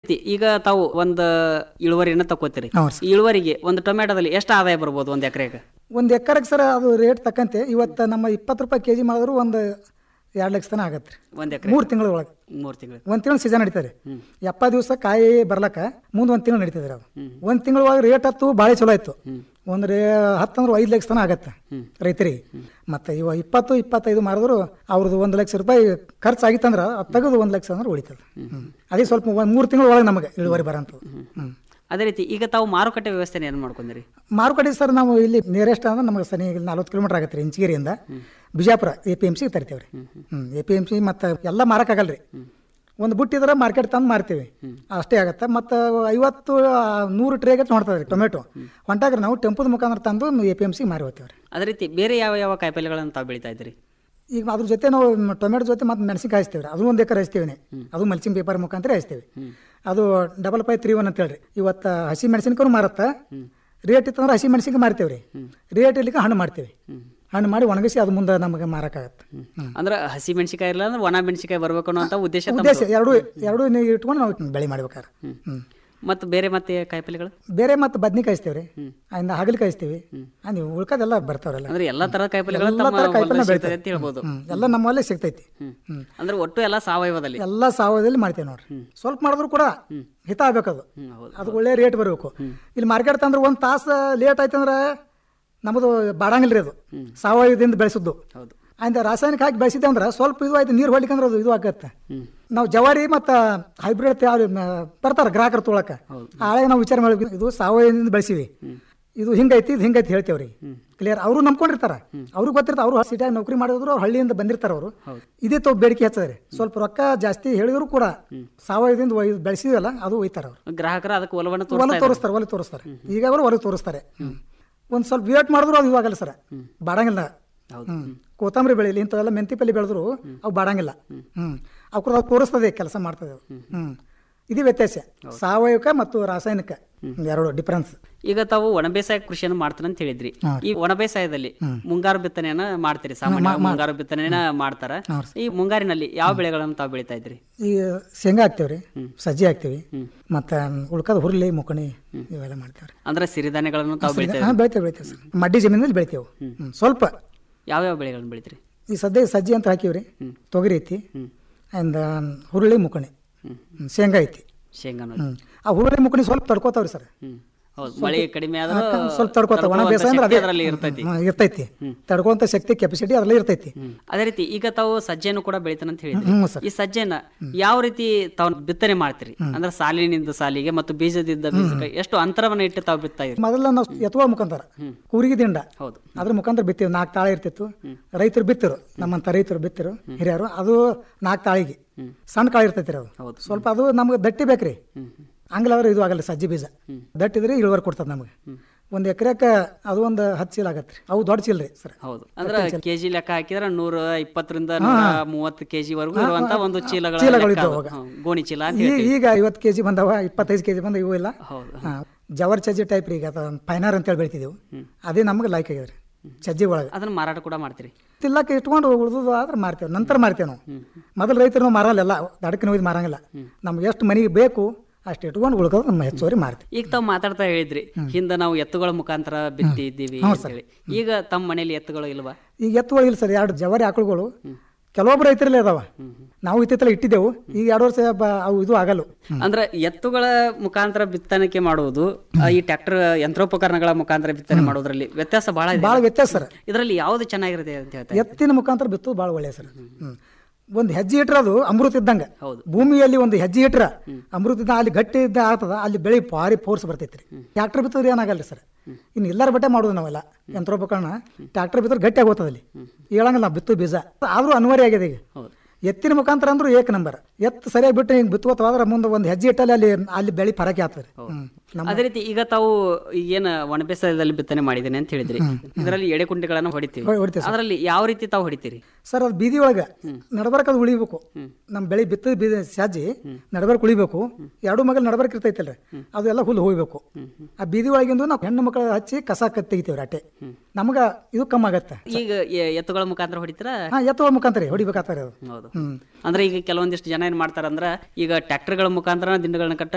ಈಗ ತಾವು ಒಂದು ಇಳುವರಿನ ತಗೋತೀರಿ ಹೌದು ಈ ಇಳುವರಿಗೆ ಒಂದು ಟೊಮೆಟೊದಲ್ಲಿ ಎಷ್ಟು ಆದಾಯ ಬರ್ಬೋದು ಒಂದು ಎಕರೆಗೆ ಒಂದು ಎಕರೆಗೆ ಸರ್ ಅದು ರೇಟ್ ತಕ್ಕಂತೆ ಇವತ್ತು ನಮ್ಮ ಇಪ್ಪತ್ತು ರೂಪಾಯಿ ಕೆ ಜಿ ಮಾಡಿದ್ರು ಒಂದು ಎರಡು ಲಕ್ಷ ತನಕ ಆಗತ್ತೆ ರೀ ಒಂದು ಎಕರೆ ಮೂರು ತಿಂಗಳ ಒಳಗೆ ಮೂರು ತಿಂಗಳು ಒಂದು ತಿಂಗಳು ಸೀಸನ್ ನಡೀತದೆ ಎಪ್ಪತ್ತು ದಿವಸ ಕಾಯಿ ಬರ್ಲಕ್ಕ ಮುಂದೆ ಒಂದು ತಿಂಗಳು ನಡೀತದೆ ರೀ ಅದು ಒಂದು ತಿಂಗಳ ಒಳಗೆ ರೇಟ್ ಹತ್ತು ಭಾಳ ಚಲೋ ಆಯ್ತು ಒಂದು ರೇ ಹತ್ತು ಅಂದ್ರೆ ಐದು ಲಕ್ಷ ತನಕ ಆಗತ್ತೆ ರೈತರಿಗೆ ಮತ್ತು ಇವಾಗ ಇಪ್ಪತ್ತು ಇಪ್ಪತ್ತೈದು ಮಾಡಿದ್ರು ಅವ್ರದ್ದು ಒಂದು ಲಕ್ಷ ರೂಪಾಯಿ ಖರ್ಚು ಆಗಿತ್ತಂದ್ರೆ ಅದು ತೆಗೆದು ಒಂದು ಲಕ್ಷ ಅಂದ್ರೆ ಉಳಿತದೆ ಹ್ಮ್. ಅದೇ ಸ್ವಲ್ಪ ಒಂದು ಮೂರು ತಿಂಗಳ ಒಳಗೆ ನಮಗೆ ಇಳುವರಿ ಬರೋಂಥದ್ದು ಹ್ಞೂ ಅದೇ ರೀತಿ ಈಗ ತಾವು ಮಾರುಕಟ್ಟೆ ವ್ಯವಸ್ಥೆನ ಏನು ಮಾಡ್ಕೊಂಡಿರಿ ಮಾರುಕಟ್ಟೆ ಸರ್ ನಾವು ಇಲ್ಲಿ ನಿಯರೆಸ್ಟ್ ಅಂದ್ರೆ ನಮಗೆ ಸನಿ ನಲ್ವತ್ತು ಕಿಲೋಮೀಟರ್ ಆಗತ್ತೆ ರೀ ಇಂಚಗಿರಿಯಿಂದ ಬಿಜಾಪುರ ಎ ಪಿ ಎಮ್ ಸಿಗೆ ತರ್ತೀವಿ ರೀ ಹ್ಞೂ ಎ ಪಿ ಎಮ್ ಸಿ ಮತ್ತು ಎಲ್ಲ ಮಾರಕ್ಕಾಗಲ್ಲ ರೀ ಒಂದು ಬುಟ್ಟಿದ್ರೆ ಮಾರ್ಕೆಟ್ ತಂದು ಮಾರ್ತೀವಿ ಅಷ್ಟೇ ಆಗತ್ತೆ ಮತ್ತು ಐವತ್ತು ಆ, ನೂರು ಟ್ರೇಗೆ ನೋಡ್ತದೆ ರೀ ಟೊಮೆಟೊ ಹೊಂಟಾಗ್ರೆ ನಾವು ಟೆಂಪೋದ ಮುಖಾಂತರ ತಂದು ಎ ಪಿ ಎಮ್ ಸಿಗೆ ಮಾರಿ ಹೋಗ್ತೀವಿ ರೀ ಅದೇ ರೀತಿ ಬೇರೆ ಯಾವ ಯಾವ ಕಾಯಿಪಲ್ಯಗಳನ್ನು ತಾವು ಬೆಳೀತಾ ಇದ್ದೀರಿ ಈಗ ಅದ್ರ ಜೊತೆ ನಾವು ಟೊಮೆಟೊ ಜೊತೆ ಮತ್ತು ಮೆಣಸಿನ್ಕಾಯಿ ಹಚ್ತೀವಿ ರೀ ಅದು ಒಂದು ಎಕರೆ ಹಚ್ತೀವಿ ಅದು ಮಲ್ಚಿಂಗ್ ಪೇಪರ್ ಮುಖಾಂತರ ಹಚ್ತೀವಿ ಅದು ಡಬಲ್ ಫೈ ತ್ರೀ ಒನ್ ಅಂತ ಹೇಳ್ರಿ ಇವತ್ತು ಹಸಿ ಮೆಣಸಿನ್ಕಾಯಿ ಮಾರತ್ತ ರೇಟ್ ಇತ್ತಂದ್ರೆ ಹಸಿ ಮೆಣಸಿನ್ಕಾಯಿ ಮಾರ್ತೀವಿ ರೀ ರೇಟ್ ಇರ್ಲಿಕ್ಕೆ ಹಣ್ಣು ಮಾಡ್ತೀವಿ ಹಣ್ಣು ಮಾಡಿ ಒಣಗಿಸಿ ಅದು ಮುಂದೆ ನಮಗೆ ಮಾರಕ್ಕಾಗತ್ತೆ ಹ್ಮ್. ಅಂದ್ರೆ ಹಸಿ ಮೆಣಸಿಕಾಯಿ ಇರಲ್ಲ ಅಂದ್ರೆ ಒಣ ಮೆಣಸಿಕಾಯಿ ಬರ್ಬೇಕು ಅನ್ನೋ ಉದ್ದೇಶ ತಮ್ಮದು. ಉದ್ದೇಶ ಎರಡು ಎರಡು ಇಟ್ಕೊಂಡು ನಾವು ಬೆಳೆ ಮಾಡ್ಬೇಕಾರೆ ಹ್ಞೂ ಮತ್ತು ಬೇರೆ ಮತ್ತೆ ಕಾಯಿಪಲ್ಯಗಳು ಬೇರೆ ಮತ್ತು ಬದ್ನಿ ಕಾಯಿಸ್ತೀವಿ ರೀ ಆಗಿಂದ ಹಗಲು ಕಾಯಿಸ್ತೀವಿ ಆ, ನೀವು ಉಳ್ಕೋದೆಲ್ಲ ಬರ್ತಾವ್ರಲ್ಲ ಅಂದ್ರೆ ಎಲ್ಲಾ ತರದ ಕಾಯಿಪಲ್ಯಗಳು ಎಲ್ಲ ತಮ್ಮ ಥರ ಕಾಯಿಪಲ್ಯ ಹೊಲದಲ್ಲಿ ಸಿಗ್ತದೆ ಬೆಳಿತಾರೆ ಅಂತ ಹೇಳ್ಬೋದು ಹ್ಞೂ ಎಲ್ಲ ನಮ್ಮಲ್ಲೇ ಸಿಗ್ತೈತಿ ಹ್ಮ್. ಹ್ಞೂ ಅಂದ್ರೆ ಒಟ್ಟು ಎಲ್ಲ ಸಾವಯವದಲ್ಲಿ ಎಲ್ಲ ಸಾವಯವದಲ್ಲಿ ಮಾಡ್ತೇವೆ ನೋಡ್ರಿ ಸ್ವಲ್ಪ ಮಾಡಿದ್ರು ಕೂಡ ಹಿತ ಆಗ್ಬೇಕದು ಹ್ಮ್, ಹೌದು ಅದು ಒಳ್ಳೆ ರೇಟ್ ಬರಬೇಕು ಇಲ್ಲಿ ಮಾರ್ಕೆಟ್ ತಂದ್ರೆ ಒಂದು ತಾಸು ಲೇಟ್ ಆಯ್ತಂದ್ರೆ ನಮ್ಮದು ಬಾಡಂಗಿಲ್ಲ ರೀ ಅದು ಸಾವಯವದಿಂದ ಬೆಳೆಸಿದ್ದು ಹೌದು ಅಂತ ರಾಸಾಯನಿಕ ಹಾಕಿ ಬೆಳೆಸಿದ್ದೆ ಅಂದ್ರೆ ಸ್ವಲ್ಪ ಇದು ಆಯ್ತು ನೀರು ಹೊಡ್ಲಿಕ್ಕಂದ್ರೆ ಅದು ಇದು ಆಗತ್ತೆ ಹ್ಮ್ ನಾವು ಜವಾರಿ ಮತ್ತು ಹೈಬ್ರಿಡ್ ಬರ್ತಾರೆ ಗ್ರಾಹಕರು ತೊಗೊಳಕ್ಕೆ ಆಳೆ ನಾವು ವಿಚಾರ ಮಾಡಿ ಇದು ಸಾವಯವದಿಂದ ಬೆಳೆಸಿವಿ ಇದು ಹಿಂಗೈತಿ ಇದು ಹಿಂಗೈತಿ ಹೇಳ್ತೇವ್ರಿ ಕ್ಲಿಯರ್ ಅವರು ನಂಬ್ಕೊಂಡಿರ್ತಾರ ಅವ್ರಿಗೆ ಗೊತ್ತಿರ್ತಾರೆ ಅವರು ಸಿಟಿಯಾಗಿ ನೌಕರಿ ಮಾಡಿದ್ರು ಅವ್ರು ಹಳ್ಳಿಯಿಂದ ಬಂದಿರ್ತಾರ ಅವರು ಇದೇ ತೋ ಬೇಡಿಕೆ ಹೆಚ್ಚದ್ರಿ ಸ್ವಲ್ಪ ರೊಕ್ಕ ಜಾಸ್ತಿ ಹೇಳಿದ್ರು ಕೂಡ ಸಾವಯವದಿಂದ ಒಯ್- ಬೆಳೆಸಿದಲ್ಲ ಅದು ಒಯ್ತಾರ ಅವ್ರು ಗ್ರಾಹಕರು ಅದಕ್ಕೆ ಒಲವನ್ನು ಹೊಲ ತೋರಿಸ್ತಾ ತೋರಿಸ್ತಾರೆ ಹೊಲ ತೋರಿಸ್ತಾರೆ ಈಗ ಅವರು ಹೊರಗೆ ತೋರಿಸ್ತಾರೆ ಒಂದು ಸ್ವಲ್ಪ ವೇಟ್ ಮಾಡಿದ್ರು ಅದು ಇವಾಗಲ್ಲ ಸರ್ ಬಾಡಂಗಿಲ್ಲ ಹೌದು. ಹ್ಮ್ ಕೊತ್ತಂಬರಿ ಬೆಳೆಯಲಿ ಇಂಥವೆಲ್ಲ ಮೆಂತಿ ಪಲ್ಲೆ ಬೆಳೆದ್ರು ಅವು ಬಾಡಂಗಿಲ್ಲ ಹ್ಮ್ ಅವ್ರು ಅದು ತೋರಿಸ್ತದೆ ಕೆಲಸ ಮಾಡ್ತದೆ ಅದು. ಹ್ಮ್ ಇದು ವ್ಯತ್ಯಾಸ ಸಾವಯವಿಕ ಮತ್ತು ರಾಸಾಯನಿಕ ಎರಡು ಡಿಫರೆನ್ಸ್ ಈಗ ತಾವು ಒಣ ಬೇಸಾಯ ಕೃಷಿಯನ್ನು ಮಾಡ್ತಾರೆ ಅಂತ ಹೇಳಿದ್ರಿ ಈ ಒಣ ಬೇಸಾಯದಲ್ಲಿ ಮುಂಗಾರು ಬಿತ್ತನೆಯನ್ನ ಮಾಡ್ತೀರಿ ಸಾಮಾನ್ಯ ಮುಂಗಾರು ಬಿತ್ತನೆಯನ್ನ ಮಾಡ್ತಾರ ಈ ಮುಂಗಾರಿನಲ್ಲಿ ಯಾವ ಬೆಳೆಗಳನ್ನು ತಾವು ಬೆಳಿತಾ ಇದ್ರಿ ಈ ಶೇಂಗಾ ಹಾಕ್ತೇವ್ರಿ ಸಜ್ಜಿ ಹಾಕ್ತೀವಿ ಮತ್ತು ಉಳ್ಕದ ಹುರುಳಿ ಮುಕಣಿ ಇವೆಲ್ಲ ಮಾಡ್ತೇವ್ರಿ ಅಂದ್ರೆ ಸಿರಿಧಾನ್ಯಗಳನ್ನು ತಾವು ಬೆಳಿತಾ ಹಾಂ ಬೆಳಿತೇವೆ ಬೆಳಿತೇವೆ ಸರ್ ಮಡ್ಡಿ ಜಮೀನಲ್ಲಿ ಬೆಳಿತೇವೆ ಹ್ಮ್. ಸ್ವಲ್ಪ ಯಾವ ಯಾವ ಬೆಳೆಗಳನ್ನು ಬೆಳಿತೀರಿ ಈ ಸದ್ಯ ಸಜ್ಜಿ ಅಂತ ಹಾಕಿವ್ರಿ ತೊಗರಿ ಐತಿ ಅಂದ ಹುರುಳಿ ಮುಕಣಿ ಹ್ಮ್. ಶೇಂಗಾ ಐತಿ ಶೇಂಗಾನು ಹ್ಮ್. ಆ ಹುರುಳಿ ಮುಕಣಿ ಸ್ವಲ್ಪ ತಡ್ಕೋತಾವ್ರಿ ಸರ್ ಹ್ಮ್ ಹೌದು ಮಳೆ ಕಡಿಮೆ ಆದ್ರೂ ಸ್ವಲ್ಪ ತಡ್ಕೋತಾವ ಒಣ ತಡ್ಕೊಳ್ಳುವಂತ ಬೇಸಾಯ ಅಂದ್ರೆ ಶಕ್ತಿ ಅದೇ ಅದರಲ್ಲಿ ಇರ್ತೈತಿ ಹ್ಮ್, ಇರ್ತೈತಿ ತಡ್ಕೊಂತ ಶಕ್ತಿ ಕೆಪಾಸಿಟಿ ಅದರಲ್ಲಿ ಇರ್ತೈತಿ ಹ್ಮ್. ಅದೇ ರೀತಿ ಈಗ ತಾವು ಸಜ್ಜೆಯನ್ನು ಕೂಡ ಬೆಳಿತಾನೆ ಅಂತ ಹೇಳಿದ್ರಿ ಹ್ಞೂ ಸರ್ ಈ ಸಜ್ಜೆನ ಯಾವ ರೀತಿ ತಾವು ಬಿತ್ತನೆ ಮಾಡ್ತೀರಿ ಅಂದ್ರೆ ಸಾಲಿನಿಂದ ಸಾಲಿಗೆ ಮತ್ತು ಬೀಜದಿಂದ ಬೀಜಕ್ಕೆ ಎಷ್ಟು ಅಂತರವನ್ನ ಇಟ್ಟು ತಾವು ಬಿತ್ತಾ ಇದ್ರಿ ಮೊದಲ ನಾವು ಎತ್ತುವ ಮುಖಾಂತರ ಕೂರಿಗೆ ದಿಂಡ ಹೌದು ಅದ್ರ ಮುಖಾಂತರ ಬಿತ್ತೀವಿ ನಾಲ್ಕು ತಾಳೆ ಇರ್ತಿತ್ತು ರೈತರು ಬಿತ್ತರು ನಮ್ಮಂತ ರೈತರು ಬಿತ್ತರು ಹಿರಿಯರು ಅದು ನಾಲ್ಕು ತಾಳಿಗೆ ಸಣ್ಣ ಕಾಳು ಇರ್ತೈತಿ ಅದು ಹೌದು. ಸ್ವಲ್ಪ ಅದು ನಮ್ಗೆ ದಟ್ಟಿ ಬೇಕ್ರಿ ಹಂಗಲಾದ್ರೆ ಇದು ಆಗಲ್ಲ ಸಜ್ಜಿ ಬೀಜ ದಟ್ಟಿದ್ರೆ ಇಳುವರಿ ಕೊಡ್ತದೆ ನಮಗೆ ಒಂದು ಎಕರೆಕ್ಕೆ ಅದು ಒಂದು ಹತ್ತು ಚೀಲ ಆಗತ್ತೆ ರೀ ಅವು ದೊಡ್ಡ ಚೀಲ ರೀ ಸರ್ ಹೌದು ಅಂದ್ರೆ ಕೆಜಿ ಲೆಕ್ಕ ಹಾಕಿದ್ರೆ ನೂರ ಇಪ್ಪತ್ತರಿಂದ ನೂರ ಮೂವತ್ತು ಕೆಜಿ ವರೆಗೂ ಇರುವಂತ ಒಂದು ಚೀಲಗಳ ಚೀಲಗಳು ಲೆಕ್ಕ ಇದ್ದವು ಅದು. ಹ್ಮ್. ಗೋಣಿ ಚೀಲ ಅಂತ ಈ- ಹೇಳ್ತೀವಿ ಈಗ ಐವತ್ತು ಕೆ ಜಿ ಬಂದವ ಇಪ್ಪತ್ತೈದು ಕೆ ಜಿ ಬಂದ ಇವು ಇಲ್ಲ ಹೌದು ಹಾ, ಜವರ್ ಚಜ್ಜಿ ಟೈಪ್ ರೀ ಈಗ ಅದು ಪೈನಾರ್ ಅಂತೇಳಿ ಬೆಳಿತಿದ್ದೆವು ಅದೇ ನಮಗೆ ಲೈಕ್ ಆಗ್ಯದ ರೀ ಚಜ್ಜಿ ಒಳಗೆ ಅದನ್ನ ಮಾರಾಟ ಕೂಡ ಮಾಡ್ತೀರಿ ತಿಲ್ಲಕ್ಕೆ ಇಟ್ಕೊಂಡು ಉಳಿದು ಆದ್ರೆ ಮಾರ್ತೇವೆ ನಂತರ ಮಾರ್ತೇವೆ ನಾವು ಮೊದಲು ರೈತರು ನಾವು ಮಾರಲ್ಲ ದಡಕ್ಕೆ ಒಯ್ದು ಮಾರಂಗಿಲ್ಲ ನಮ್ಗೆ ಎಷ್ಟು ಮನೆಗೆ ಬೇಕು ಅಷ್ಟು ಇಟ್ಕೊಂಡು ಉಳ್ಕೋದು ನಮ್ಮ ಹೆಚ್ಚುವರಿ ಮಾರ್ತೀವಿ ಈಗ ತಾವು ಮಾತಾಡ್ತಾ ಹೇಳಿದ್ರಿ ಹಿಂದೆ ನಾವು ಎತ್ತುಗಳ ಮುಖಾಂತರ ಬಿತ್ತಿದ್ದೀವಿ ಅಂತ ಹೇಳಿ ಈಗ ತಮ್ಮ ಮನೇಲಿ ಎತ್ತುಗಳು ಇಲ್ವಾ ಈಗ ಎತ್ತುಗಳು ಇಲ್ಲ ಸರ್ ಎರಡು ಜವಾರಿ ಆಕಳುಗಳು ಕೆಲವೊಬ್ರು ರೈತರಲ್ಲೇ ಅದಾವ ನಾವು ಇತ್ತಿತ್ತಲ್ಲ ಇಟ್ಟಿದ್ದೆವು ಈಗ ಎರಡು ವರ್ಷ ಬ- ಅವು ಇದು ಆಗಲ್ಲ ಅಂದ್ರೆ ಎತ್ತುಗಳ ಮುಖಾಂತರ ಬಿತ್ತನೆ ಮಾಡುವುದು ಆ, ಈ ಟ್ರ್ಯಾಕ್ಟರ್ ಯಂತ್ರೋಪಕರಣಗಳ ಮುಖಾಂತರ ಬಿತ್ತನೆ ಮಾಡೋದ್ರಲ್ಲಿ ವ್ಯತ್ಯಾಸ ಬಹಳ ಇದೆ ಭಾಳ ವ್ಯತ್ಯಾಸ ಸರ್ ಇದರಲ್ಲಿ ಯಾವ್ದು ಚೆನ್ನಾಗಿರುತ್ತೆ ಅಂತ ಹೇಳ್ತಾರೆ ಎತ್ತಿನ ಮುಖಾಂತರ ಬಿತ್ತೋದು ಭಾಳ ಒಳ್ಳೆಯ ಸರ್ ಹ್ಮ್ ಒಂದು ಹೆಜ್ಜೆ ಇಟ್ರೆ ಅದು ಅಮೃತ ಇದ್ದಂಗೆ ಹೌದು. ಭೂಮಿಯಲ್ಲಿ ಒಂದು ಹೆಜ್ಜೆ ಇಟ್ರೆ ಅಮೃತ ಇದ್ದ ಅಲ್ಲಿ ಗಟ್ಟಿ ಇದ್ದ ಆಗ್ತದ ಅಲ್ಲಿ ಬೆಳೆ ಭಾರಿ ಫೋರ್ಸ್ ಬರ್ತೈತಿ ರೀ ಟ್ಯಾಕ್ಟರ್ ಬಿತ್ತದ್ರೆ ಏನಾಗಲ್ಲ ಸರ್ ಇನ್ನು ಎಲ್ಲರ ಬಟ್ಟೆ ಮಾಡೋದು ನಾವೆಲ್ಲ ಯಂತ್ರೋಪಕರಣ ಟ್ಯಾಕ್ಟರ್ ಬಿತ್ತರೆ ಗಟ್ಟಿ ಆಗೋತದ ಅಲ್ಲಿ ಹೇಳಂಗಿಲ್ಲ ನಾವು ಬಿತ್ತು ಬೀಜ ಆದ್ರೂ ಅನಿವಾರ್ಯ ಆಗಿದೆ ಈಗ ಹೌದು ಎತ್ತಿನ ಮುಖಾಂತರ ಅಂದ್ರೂ ಏಕ ನಂಬರ್ ಎತ್ತು ಸರಿಯಾಗಿ ಬಿಟ್ಟು ಹಿಂಗೆ ಬಿತ್ತುವತ್ತವಾದ್ರೆ ಮುಂದೆ ಒಂದು ಹೆಜ್ಜೆ ಇಟ್ಟಲ್ಲಿ ಅಲ್ಲಿ ಅಲ್ಲಿ ಬೆಳೆ ಪರಕೆ ಆಗ್ತದೆ ಹ್ಮ್. ನಮ್ಮ ಅದೇ ರೀತಿ ಈಗ ತಾವು ಏನ ಒಣಬೇಸಾಯದಲ್ಲಿ ಬಿತ್ತನೆ ಮಾಡಿದ್ದೇನೆ ಅಂತ ಹೇಳಿದ್ರಿ ಇದರಲ್ಲಿ ಎಡೆಕುಂಟೆಗಳನ್ನು ಹೊಡಿತೀವಿ ಹೊಡಿ- ಹೊಡಿತೀವಿ ಅದರಲ್ಲಿ ಯಾವ ರೀತಿ ತಾವು ಹೊಡಿತೀರಿ ಸರ್ ಅದು ಬೀದಿ ಒಳಗೆ ನಡಬರ್ಕ ಅದು ಉಳಿಬೇಕು ನಮ್ಮ ಬೆಳೆ ಬಿತ್ತದ ಬೀಜ ಸಜ್ಜಿ ನಡಬರ್ಕ ಉಳಿಬೇಕು ಎರಡು ಮಗಲ್ ನಡಬರ್ಕ ಇರ್ತೈತಲ್ರಿ ಅದು ಎಲ್ಲ ಹುಲ್ಲು ಹೋಗ್ಬೇಕು ಆ ಬೀದಿ ಒಳಗಿಂದು ನಾವು ಹೆಣ್ಣು ಮಕ್ಕಳ ಹಚ್ಚಿ ಕಸ ಕತ್ ತೆಗಿತೀವಿ ಅಟ್ಟೆ ನಮ್ಗೆ ಇದು ಕಮ್ಮಿ ಆಗತ್ತೆ ಈಗ ಎ- ಎತ್ತುಗಳ ಮುಖಾಂತರ ಹೊಡಿತೀರಾ ಹಾ ಎತ್ತುಗಳ ಮುಖಾಂತರ ಹೊಡಿಬೇಕಾಗ್ತಾರೆ ಅದು ಹೌದು ಹ್ಮ್ ಅಂದ್ರೆ ಈಗ ಕೆಲವೊಂದಿಷ್ಟು ಜನ ಏನ್ ಮಾಡ್ತಾರಂದ್ರ ಈಗ ಟ್ರ್ಯಾಕ್ಟರ್ಗಳ ಮುಖಾಂತರ ದಿಂಡುಗಳನ್ನ ಕಟ್ಟ